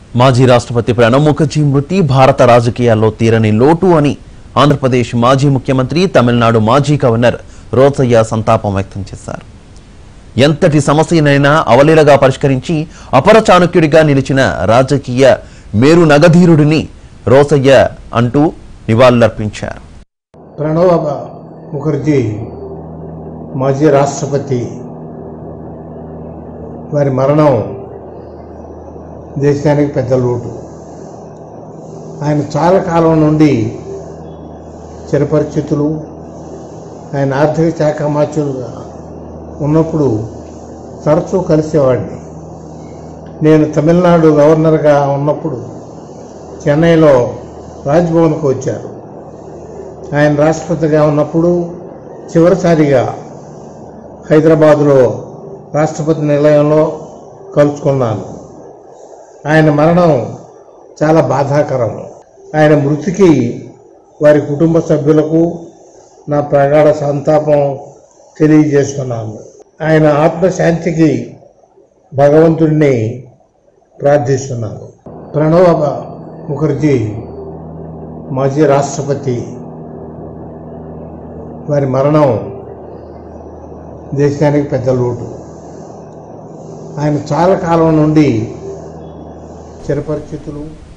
మాజీ రాష్ట్రపతి ప్రణబ్ ముఖర్జీ మృతి భారత రాజకీయాల్లో తీరని లోటు అని ఆంధ్రప్రదేశ్ మాజీ ముఖ్యమంత్రి తమిళనాడు మాజీ గవర్నర్ రోసయ్య సంతాపం వ్యక్తం చేశారు ఎంతటి సమస్యనైనా అవలీలగా పరిష్కరించి అపర చాణక్యుడిగా నిలిచిన రాజకీయ మేరు నగధీరుడిని రోసయ్య అంటూ నివాళులర్పించారు ప్రణబ్ ముఖర్జీ మాజీ రాష్ట్రపతి వారి మరణం దేశానికి పెద్ద లోటు ఆయన చాలా కాలం నుండి చిరపరిచితులు ఆయన ఆర్థిక శాఖ మంత్రులుగా ఉన్నప్పుడు తరచూ కలిసేవాడిని నేను తమిళనాడు గవర్నర్గా ఉన్నప్పుడు చెన్నైలో రాజ్భవన్కు వచ్చారు ఆయన రాష్ట్రపతిగా ఉన్నప్పుడు చివరిసారిగా హైదరాబాదులో రాష్ట్రపతి నిలయంలో కలుసుకున్నాను ఆయన మరణం చాలా బాధాకరం ఆయన మృతికి వారి కుటుంబ సభ్యులకు నా ప్రగాఢ సంతాపం తెలియజేస్తున్నాను ఆయన ఆత్మశాంతికి భగవంతుడిని ప్రార్థిస్తున్నాను ప్రణబ్ ముఖర్జీ మాజీ రాష్ట్రపతి వారి మరణం దేశానికి పెద్ద లోటు ఆయన చాలా కాలం నుండి చిరపరిచితులు